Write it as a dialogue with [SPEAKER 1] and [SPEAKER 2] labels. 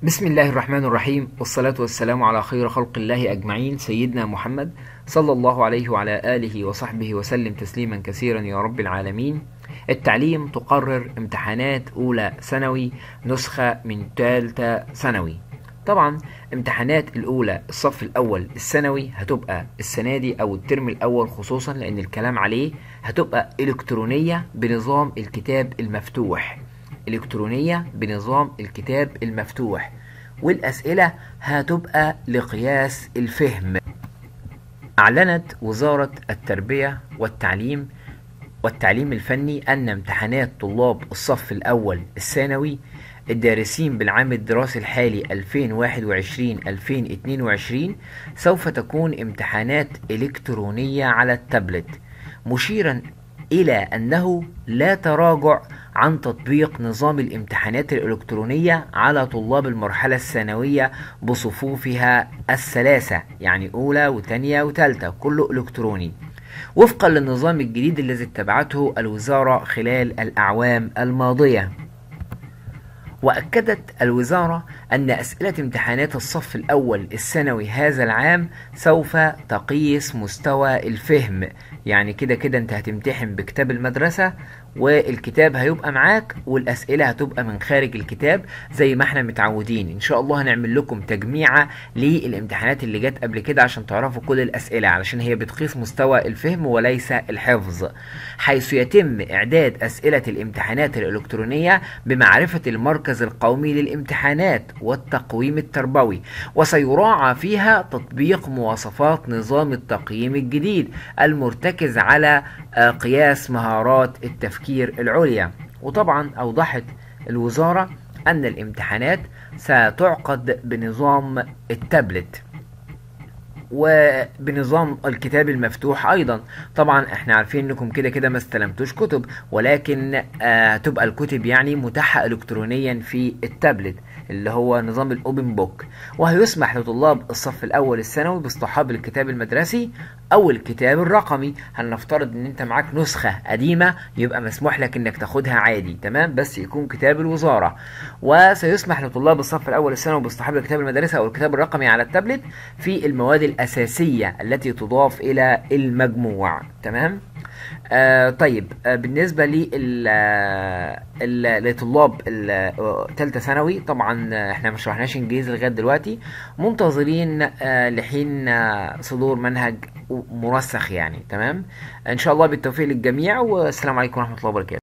[SPEAKER 1] بسم الله الرحمن الرحيم والصلاة والسلام على خير خلق الله أجمعين سيدنا محمد صلى الله عليه وعلى آله وصحبه وسلم تسليما كثيرا يا رب العالمين التعليم تقرر امتحانات أولى ثانوي نسخة من ثالثة ثانوي طبعا امتحانات الأولى الصف الأول الثانوي هتبقى السنة دي أو الترم الأول خصوصا لأن الكلام عليه هتبقى إلكترونية بنظام الكتاب المفتوح إلكترونية بنظام الكتاب المفتوح والأسئلة هتبقى لقياس الفهم أعلنت وزارة التربية والتعليم والتعليم الفني أن امتحانات طلاب الصف الأول الثانوي الدارسين بالعام الدراسي الحالي 2021-2022 سوف تكون امتحانات إلكترونية على التابلت مشيرا إلى أنه لا تراجع عن تطبيق نظام الامتحانات الإلكترونية على طلاب المرحلة الثانوية بصفوفها الثلاثة يعني أولى وتانية وتالتة كله إلكتروني وفقا للنظام الجديد الذي اتبعته الوزارة خلال الأعوام الماضية وأكدت الوزارة أن أسئلة امتحانات الصف الأول الثانوي هذا العام سوف تقيس مستوى الفهم يعني كده كده انت هتمتحن بكتاب المدرسة والكتاب هيبقى معاك والأسئلة هتبقى من خارج الكتاب زي ما احنا متعودين ان شاء الله هنعمل لكم تجميعة للامتحانات اللي جت قبل كده عشان تعرفوا كل الأسئلة علشان هي بتقيس مستوى الفهم وليس الحفظ حيث يتم إعداد أسئلة الامتحانات الإلكترونية بمعرفة المركز القومي للامتحانات والتقويم التربوي وسيراعى فيها تطبيق مواصفات نظام التقييم الجديد المرتكز على قياس مهارات التفكير العليا وطبعا أوضحت الوزارة أن الامتحانات ستعقد بنظام التابلت وبنظام الكتاب المفتوح ايضا طبعا احنا عارفين انكم كده كده ما استلمتوش كتب ولكن آه تبقى الكتب يعني متاحه الكترونيا في التابلت اللي هو نظام الاوبن بوك وهيسمح لطلاب الصف الاول الثانوي باصطحاب الكتاب المدرسي او الكتاب الرقمي هنفترض ان انت معاك نسخه قديمه يبقى مسموح لك انك تاخدها عادي تمام بس يكون كتاب الوزاره وسيسمح لطلاب الصف الاول الثانوي باصطحاب الكتاب المدرسي او الكتاب الرقمي على التابلت في المواد الاساسيه التي تضاف الى المجموع تمام آه طيب آه بالنسبة لل لطلاب الثالثة ثانوي طبعا احنا ما شرحناش انجليزي لغاية دلوقتي منتظرين آه لحين آه صدور منهج مرسخ يعني تمام ان شاء الله بالتوفيق للجميع والسلام عليكم ورحمة الله وبركاته